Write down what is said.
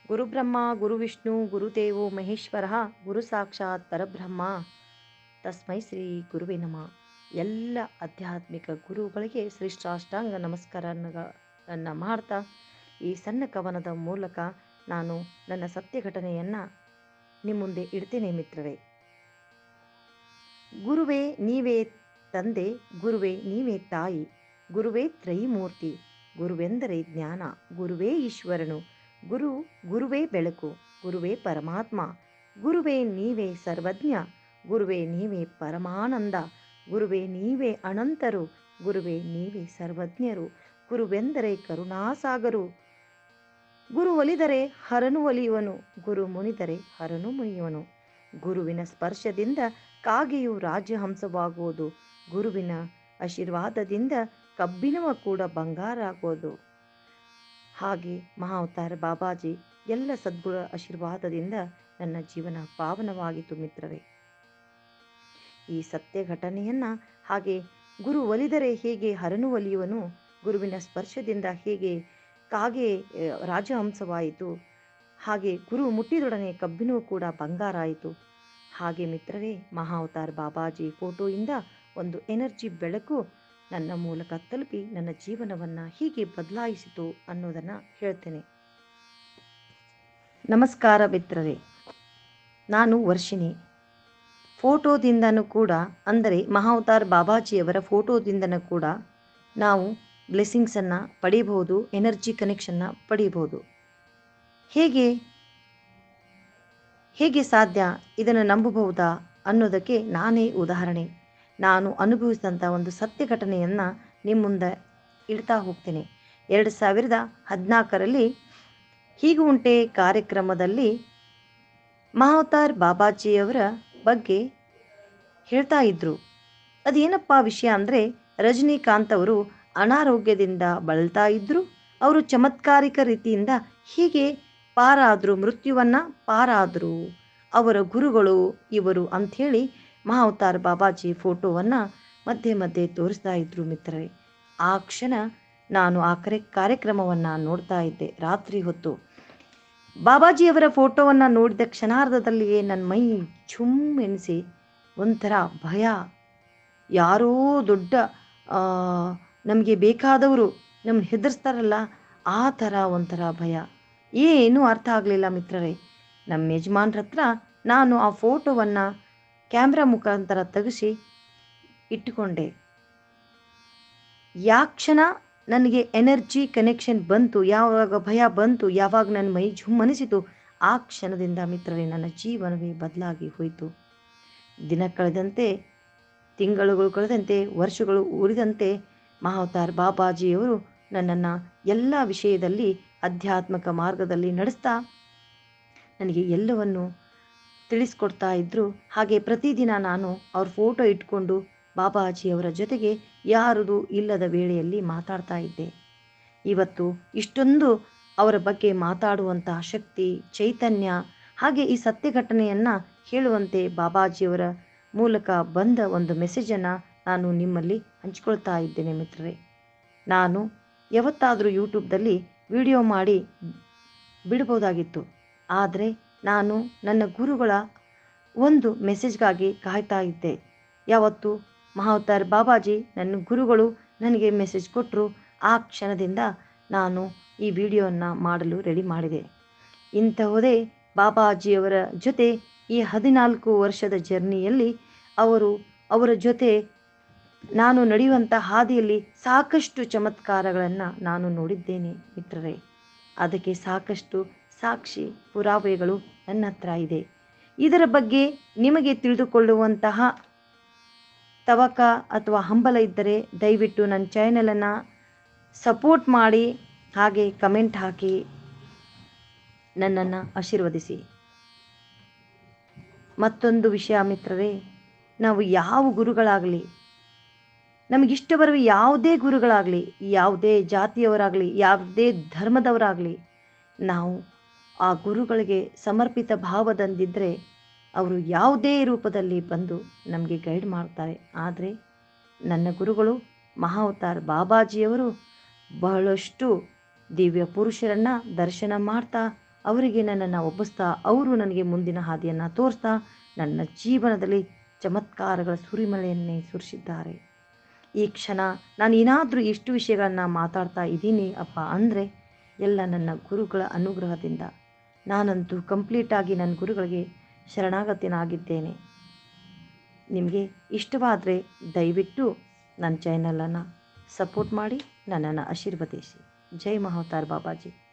ಗುರುಬ್ರಹ್ಮ ಗುರುವಿಷ್ಣು ಗುರುದೇವೋ ಮಹೇಶ್ವರ ಗುರು ಸಾಕ್ಷಾತ್ ಪರಬ್ರಹ್ಮ ತಸ್ಮೈ ಶ್ರೀ ಗುರುವೇ ನಮಃ ಎಲ್ಲ ಆಧ್ಯಾತ್ಮಿಕ ಗುರುಗಳಿಗೆ ಶ್ರೇಷ್ಠಾಷ್ಟಾಂಗ ನಮಸ್ಕಾರಗಳನ್ನು ಮಾಡ್ತಾ ಈ ಸಣ್ಣ ಕವನದ ಮೂಲಕ ನಾನು ನನ್ನ ಸತ್ಯ ಘಟನೆಯನ್ನು ನಿಮ್ಮ ಮುಂದೆ ಇಡ್ತೇನೆ ಮಿತ್ರರೇ ಗುರುವೇ ನೀವೇ ತಂದೆ ಗುರುವೇ ನೀವೇ ತಾಯಿ ಗುರುವೇ ತ್ರೈಮೂರ್ತಿ ಗುರುವೆಂದರೆ ಜ್ಞಾನ ಗುರುವೇ ಈಶ್ವರನು ಗುರು ಗುರುವೇ ಬೆಳಕು ಗುರುವೇ ಪರಮಾತ್ಮ ಗುರುವೇ ನೀವೇ ಸರ್ವಜ್ಞ ಗುರುವೇ ನೀವೇ ಪರಮಾನಂದ ಗುರುವೇ ನೀವೇ ಅನಂತರು ಗುರುವೇ ನೀವೇ ಸರ್ವಜ್ಞರು ಗುರುವೆಂದರೆ ಕರುಣಾಸಾಗರು ಗುರು ಒಲಿದರೆ ಹರನು ಒಲಿಯುವನು ಗುರು ಮುನಿದರೆ ಹರನು ಮುನಿಯುವನು ಗುರುವಿನ ಸ್ಪರ್ಶದಿಂದ ಕಾಗೆಯು ರಾಜಹಂಸವಾಗುವುದು ಗುರುವಿನ ಆಶೀರ್ವಾದದಿಂದ ಕಬ್ಬಿಣವ ಕೂಡ ಬಂಗಾರ ಆಗೋದು ಹಾಗೆ ಮಹಾವತಾರ ಬಾಬಾಜಿ ಎಲ್ಲ ಸದ್ಗುಣ ಆಶೀರ್ವಾದದಿಂದ ನನ್ನ ಜೀವನ ಪಾವನವಾಗಿತ್ತು ಮಿತ್ರರೇ ಈ ಸತ್ಯ ಘಟನೆಯನ್ನು ಹಾಗೆ ಗುರು ಒಲಿದರೆ ಹೇಗೆ ಹರನು ಒಲಿಯುವನು ಗುರುವಿನ ಸ್ಪರ್ಶದಿಂದ ಹೇಗೆ ಕಾಗೆ ರಾಜಹಂಸವಾಯಿತು ಹಾಗೆ ಗುರು ಮುಟ್ಟಿದೊಡನೆ ಕಬ್ಬಿಣವು ಕೂಡ ಬಂಗಾರ ಆಯಿತು ಹಾಗೆ ಮಿತ್ರರೇ ಮಹಾವತಾರ್ ಬಾಬಾಜಿ ಫೋಟೋಯಿಂದ ಒಂದು ಎನರ್ಜಿ ಬೆಳಕು ನನ್ನ ಮೂಲಕ ತಲುಪಿ ನನ್ನ ಜೀವನವನ್ನು ಹೀಗೆ ಬದಲಾಯಿಸಿತು ಅನ್ನೋದನ್ನು ಹೇಳ್ತೇನೆ ನಮಸ್ಕಾರ ಮಿತ್ರರೇ ನಾನು ವರ್ಷಿಣಿ ಫೋಟೋದಿಂದನೂ ಕೂಡ ಅಂದರೆ ಮಹಾವತಾರ್ ಬಾಬಾಜಿಯವರ ಫೋಟೋದಿಂದನೂ ಕೂಡ ನಾವು ಬ್ಲೆಸ್ಸಿಂಗ್ಸನ್ನು ಪಡೀಬಹುದು ಎನರ್ಜಿ ಕನೆಕ್ಷನ್ನ ಪಡೀಬಹುದು ಹೇಗೆ ಹೇಗೆ ಸಾಧ್ಯ ಇದನ್ನು ನಂಬಬಹುದಾ ಅನ್ನೋದಕ್ಕೆ ನಾನೇ ಉದಾಹರಣೆ ನಾನು ಅನುಭವಿಸಿದಂಥ ಒಂದು ಸತ್ಯ ಘಟನೆಯನ್ನು ನಿಮ್ಮ ಮುಂದೆ ಇಡ್ತಾ ಹೋಗ್ತೇನೆ ಎರಡು ಸಾವಿರದ ಹದಿನಾಲ್ಕರಲ್ಲಿ ಹೀಗೂ ಉಂಟೆ ಕಾರ್ಯಕ್ರಮದಲ್ಲಿ ಮಹಾವತಾರ್ ಬಾಬಾಜಿಯವರ ಬಗ್ಗೆ ಹೇಳ್ತಾ ಇದ್ದರು ಅದೇನಪ್ಪ ವಿಷಯ ಅಂದರೆ ರಜನಿಕಾಂತ್ ಅವರು ಅನಾರೋಗ್ಯದಿಂದ ಬಳಲ್ತಾ ಇದ್ದರು ಅವರು ಚಮತ್ಕಾರಿಕ ರೀತಿಯಿಂದ ಹೀಗೆ ಪಾರಾದರು ಮೃತ್ಯುವನ್ನು ಪಾರಾದರು ಅವರ ಗುರುಗಳು ಇವರು ಅಂಥೇಳಿ ಮಹಾವತಾರ್ ಬಾಬಾಜಿ ಫೋಟೋವನ್ನು ಮಧ್ಯೆ ಮಧ್ಯೆ ತೋರಿಸ್ತಾ ಇದ್ರು ಮಿತ್ರರೇ ಆ ಕ್ಷಣ ನಾನು ಆ ಕರೆ ಕಾರ್ಯಕ್ರಮವನ್ನು ನೋಡ್ತಾ ಇದ್ದೆ ರಾತ್ರಿ ಹೊತ್ತು ಬಾಬಾಜಿಯವರ ಫೋಟೋವನ್ನು ನೋಡಿದ ಕ್ಷಣಾರ್ಧದಲ್ಲಿಯೇ ನನ್ನ ಮೈ ಝುಮ್ ಎನಿಸಿ ಒಂಥರ ಭಯ ಯಾರೋ ದೊಡ್ಡ ನಮಗೆ ಬೇಕಾದವರು ನಮ್ಮನ್ನು ಹೆದರ್ಸ್ತಾರಲ್ಲ ಆ ಥರ ಒಂಥರ ಭಯ ಏನೂ ಅರ್ಥ ಆಗಲಿಲ್ಲ ಮಿತ್ರರೇ ನಮ್ಮ ಯಜಮಾನ್ರ ಹತ್ರ ನಾನು ಆ ಫೋಟೋವನ್ನು ಕ್ಯಾಮ್ರಾ ಮುಖಾಂತರ ತೆಗೆಸಿ ಇಟ್ಟುಕೊಂಡೆ ಯಾ ಕ್ಷಣ ನನಗೆ ಎನರ್ಜಿ ಕನೆಕ್ಷನ್ ಬಂತು ಯಾವಾಗ ಭಯ ಬಂತು ಯಾವಾಗ ನನ್ನ ಮೈ ಝುಮ್ಮನಿಸಿತು ಆ ಕ್ಷಣದಿಂದ ಮಿತ್ರರೇ ನನ್ನ ಜೀವನವೇ ಬದಲಾಗಿ ಹೋಯಿತು ದಿನ ಕಳೆದಂತೆ ತಿಂಗಳುಗಳು ಕಳೆದಂತೆ ವರ್ಷಗಳು ಉಳಿದಂತೆ ಮಹಾವತಾರ್ ಬಾಬಾಜಿಯವರು ನನ್ನನ್ನು ಎಲ್ಲ ವಿಷಯದಲ್ಲಿ ಆಧ್ಯಾತ್ಮಿಕ ಮಾರ್ಗದಲ್ಲಿ ನಡೆಸ್ತಾ ನನಗೆ ಎಲ್ಲವನ್ನು ತಿಳಿಸ್ಕೊಡ್ತಾ ಇದ್ದರು ಹಾಗೆ ಪ್ರತಿದಿನ ನಾನು ಅವ್ರ ಫೋಟೋ ಇಟ್ಕೊಂಡು ಬಾಬಾಜಿಯವರ ಜೊತೆಗೆ ಯಾರದು ಇಲ್ಲದ ವೇಳೆಯಲ್ಲಿ ಮಾತಾಡ್ತಾ ಇದ್ದೆ ಇವತ್ತು ಇಷ್ಟೊಂದು ಅವರ ಬಗ್ಗೆ ಮಾತಾಡುವಂತಹ ಶಕ್ತಿ ಚೈತನ್ಯ ಹಾಗೆ ಈ ಸತ್ಯ ಘಟನೆಯನ್ನು ಹೇಳುವಂತೆ ಬಾಬಾಜಿಯವರ ಮೂಲಕ ಬಂದ ಒಂದು ಮೆಸೇಜನ್ನು ನಾನು ನಿಮ್ಮಲ್ಲಿ ಹಂಚ್ಕೊಳ್ತಾ ಇದ್ದೇನೆ ಮಿತ್ರರೇ ನಾನು ಯಾವತ್ತಾದರೂ ಯೂಟ್ಯೂಬ್ದಲ್ಲಿ ವಿಡಿಯೋ ಮಾಡಿ ಬಿಡ್ಬೋದಾಗಿತ್ತು ಆದರೆ ನಾನು ನನ್ನ ಗುರುಗಳ ಒಂದು ಮೆಸೇಜ್ಗಾಗಿ ಕಾಯ್ತಾ ಇದ್ದೆ ಯಾವತ್ತು ಮಹಾವತಾರ್ ಬಾಬಾಜಿ ನನ್ನ ಗುರುಗಳು ನನಗೆ ಮೆಸೇಜ್ ಕೊಟ್ಟರು ಆ ಕ್ಷಣದಿಂದ ನಾನು ಈ ವಿಡಿಯೋವನ್ನು ಮಾಡಲು ರೆಡಿ ಮಾಡಿದೆ ಇಂತಹದೇ ಬಾಬಾಜಿಯವರ ಜೊತೆ ಈ ಹದಿನಾಲ್ಕು ವರ್ಷದ ಜರ್ನಿಯಲ್ಲಿ ಅವರು ಅವರ ಜೊತೆ ನಾನು ನಡೆಯುವಂಥ ಹಾದಿಯಲ್ಲಿ ಸಾಕಷ್ಟು ಚಮತ್ಕಾರಗಳನ್ನು ನಾನು ನೋಡಿದ್ದೇನೆ ಮಿತ್ರರೇ ಅದಕ್ಕೆ ಸಾಕಷ್ಟು ಸಾಕ್ಷಿ ಪುರಾವೆಗಳು ನನ್ನ ಹತ್ರ ಇದೆ ಇದರ ಬಗ್ಗೆ ನಿಮಗೆ ತಿಳಿದುಕೊಳ್ಳುವಂತಹ ತವಕ ಅಥವಾ ಹಂಬಲ ಇದ್ದರೆ ದಯವಿಟ್ಟು ನನ್ನ ಚಾನಲನ್ನು ಸಪೋರ್ಟ್ ಮಾಡಿ ಹಾಗೆ ಕಮೆಂಟ್ ಹಾಕಿ ನನ್ನನ್ನು ಆಶೀರ್ವದಿಸಿ ಮತ್ತೊಂದು ವಿಷಯ ಮಿತ್ರರೇ ನಾವು ಯಾವ ಗುರುಗಳಾಗಲಿ ನಮಗಿಷ್ಟ ಬರುವ ಯಾವುದೇ ಗುರುಗಳಾಗಲಿ ಯಾವುದೇ ಜಾತಿಯವರಾಗಲಿ ಯಾವುದೇ ಧರ್ಮದವರಾಗಲಿ ನಾವು ಆ ಗುರುಗಳಿಗೆ ಸಮರ್ಪಿತ ಭಾವದಂದಿದ್ದರೆ ಅವರು ಯಾವುದೇ ರೂಪದಲ್ಲಿ ಬಂದು ನಮಗೆ ಗೈಡ್ ಮಾಡ್ತಾರೆ ಆದರೆ ನನ್ನ ಗುರುಗಳು ಮಹಾವತಾರ್ ಬಾಬಾಜಿಯವರು ಬಹಳಷ್ಟು ದಿವ್ಯ ಪುರುಷರನ್ನು ದರ್ಶನ ಮಾಡ್ತಾ ಅವರಿಗೆ ನನ್ನನ್ನು ಒಬ್ಬಿಸ್ತಾ ಅವರು ನನಗೆ ಮುಂದಿನ ಹಾದಿಯನ್ನು ತೋರಿಸ್ತಾ ನನ್ನ ಜೀವನದಲ್ಲಿ ಚಮತ್ಕಾರಗಳ ಸುರಿಮಳೆಯನ್ನೇ ಸುರಿಸಿದ್ದಾರೆ ಈ ಕ್ಷಣ ನಾನು ಏನಾದರೂ ಇಷ್ಟು ವಿಷಯಗಳನ್ನು ಮಾತಾಡ್ತಾ ಇದ್ದೀನಿ ಅಪ್ಪ ಅಂದರೆ ಎಲ್ಲ ನನ್ನ ಗುರುಗಳ ಅನುಗ್ರಹದಿಂದ ನಾನಂತೂ ಕಂಪ್ಲೀಟಾಗಿ ನನ್ನ ಗುರುಗಳಿಗೆ ಶರಣಾಗತಿನಾಗಿದ್ದೇನೆ ನಿಮಗೆ ಇಷ್ಟವಾದರೆ ದಯವಿಟ್ಟು ನನ್ನ ಚಾನಲನ್ನು ಸಪೋರ್ಟ್ ಮಾಡಿ ನನ್ನನ್ನು ಆಶೀರ್ವದಿಸಿ ಜೈ ಮಹಾವತಾರ್ ಬಾಬಾಜಿ